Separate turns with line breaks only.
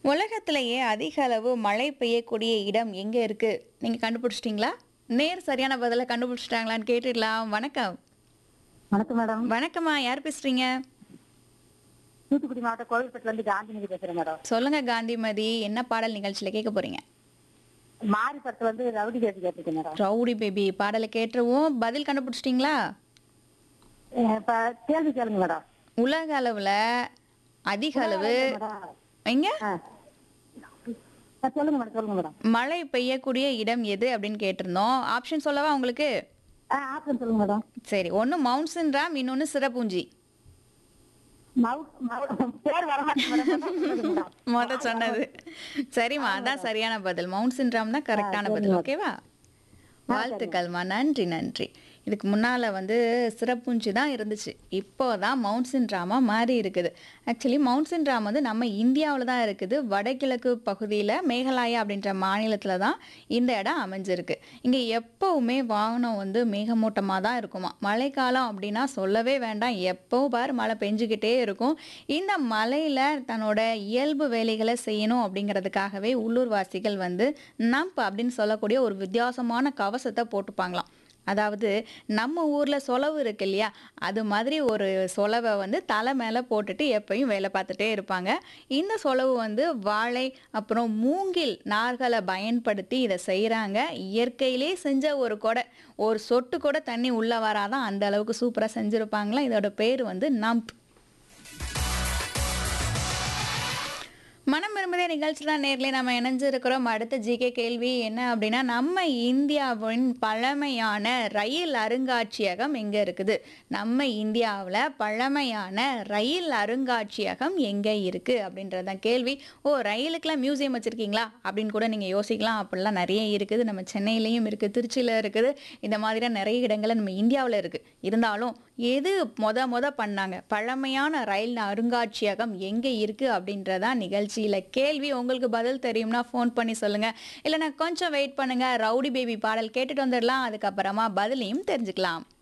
உலகத்திலேயே அதிக அளவு மழை பெய்யக்கூடிய இடம் எங்க இருக்கு நீங்க கண்டுபிடிச்சிட்டீங்களா நேர் சரியான பதில கண்டுபிடிச்சிட்டாங்களான்னு கேட்டுடலாம் வணக்கம்
வணக்கம் மேடம்
வணக்கம்மா யார் பேசுறீங்க
தூத்துக்குடி மாவட்டம் கோவில்பட்டில இருந்து காந்திமதி பேசுறேன் மேடம்
சொல்லுங்க காந்திமதி என்ன பாடல் நிகழ்ச்சியில கேட்க போறீங்க
மாரி படத்துல வந்து ரவுடி கேட்டு கேட்டிருக்கேன் மேடம்
ரவுடி பேபி பாடலை கேட்டுருவோம் பதில் கண்டுபிடிச்சிட்டீங்களா
அஹ் இப்ப கேள்வி கேளுங்க மேடம்
உலக அளவுல அதிக அளவு
மேடம்
எங்க
ஆ. ஆ, சொல்லுங்க மேடம் சொல்லுங்க மேடம்
மழை பெய்யக்கூடிய இடம் எது அப்படின்னு கேட்டிருந்தோம் ஆப்ஷன் சொல்லவா உங்களுக்கு
ஆ ஆப்ஷன் சொல்லுங்க மேடம்
சரி ஒன்னு மவுண்ட்சன் ராம் இன்னொன்னு சிறப்பூஞ்சி
மவுட் மவுட் பேர் வர மாட்டேங்குது மேடம்
மொத சொன்னது சரிம்மா அதான் சரியான பதில் மவுண்ட் சின்ராம் தான் கரெக்டான பதில் ஓகேவா வாழ்த்துக்கள்மா நன்றி நன்றி இதுக்கு முன்னால வந்து சிறப்புஞ்சி தான் இருந்துச்சு இப்போதான் மவுண்ட் சின்ராமா மாறி இருக்குது ஆக்சுவலி மவுண்ட் சின்ராம் வந்து நம்ம இந்தியாவில் தான் இருக்குது வடகிழக்கு பகுதியில் மேகாலயா அப்படின்ற மாநிலத்தில் தான் இந்த இடம் அமைஞ்சிருக்கு இங்கே எப்போவுமே வாகனம் வந்து மேகமூட்டமாக தான் இருக்குமா மழைக்காலம் அப்படின்னா சொல்லவே வேண்டாம் எப்போ பாரு மழை பெஞ்சுக்கிட்டே இருக்கும் இந்த மலையில் தன்னோட இயல்பு வேலைகளை செய்யணும் அப்படிங்கிறதுக்காகவே உள்ளூர்வாசிகள் வந்து நம்ப் அப்படின்னு சொல்லக்கூடிய ஒரு வித்தியாசமான கவசத்தை போட்டுப்பாங்களாம் அதாவது நம்ம ஊரில் சொலவு இருக்கு இல்லையா அது மாதிரி ஒரு சொலவை வந்து தலை மேலே போட்டுட்டு எப்பயும் வேலை பார்த்துட்டே இருப்பாங்க இந்த சொலவு வந்து வாழை அப்புறம் மூங்கில் நார்களை பயன்படுத்தி இதை செய்கிறாங்க இயற்கையிலே செஞ்ச ஒரு கொடை ஒரு சொட்டு கூட தண்ணி உள்ளே வராதான் அந்த அளவுக்கு சூப்பராக செஞ்சுருப்பாங்களா இதோட பேர் வந்து நம்ப் மனம் விரும்புதே நிகழ்ச்சி தான் நேர்லேயே நம்ம இணைஞ்சிருக்கிறோம் அடுத்த ஜிகே கேள்வி என்ன அப்படின்னா நம்ம இந்தியாவின் பழமையான ரயில் அருங்காட்சியகம் எங்கே இருக்குது நம்ம இந்தியாவில் பழமையான ரயில் அருங்காட்சியகம் எங்கே இருக்குது அப்படின்றதான் கேள்வி ஓ ரயிலுக்கெல்லாம் மியூசியம் வச்சுருக்கீங்களா அப்படின்னு கூட நீங்கள் யோசிக்கலாம் அப்படிலாம் நிறைய இருக்குது நம்ம சென்னையிலையும் இருக்குது திருச்சியில் இருக்குது இந்த மாதிரியான நிறைய இடங்கள்ல நம்ம இந்தியாவில் இருக்குது இருந்தாலும் எது மொத மொத பண்ணாங்க பழமையான ரயில் அருங்காட்சியகம் எங்கே இருக்குது அப்படின்றதான் நிகழ்ச்சியில் கேள்வி உங்களுக்கு பதில் தெரியும்னா ஃபோன் பண்ணி சொல்லுங்கள் இல்லைன்னா கொஞ்சம் வெயிட் பண்ணுங்கள் ரவுடி பேபி பாடல் கேட்டுட்டு வந்துடலாம் அதுக்கப்புறமா பதிலையும் தெரிஞ்சுக்கலாம்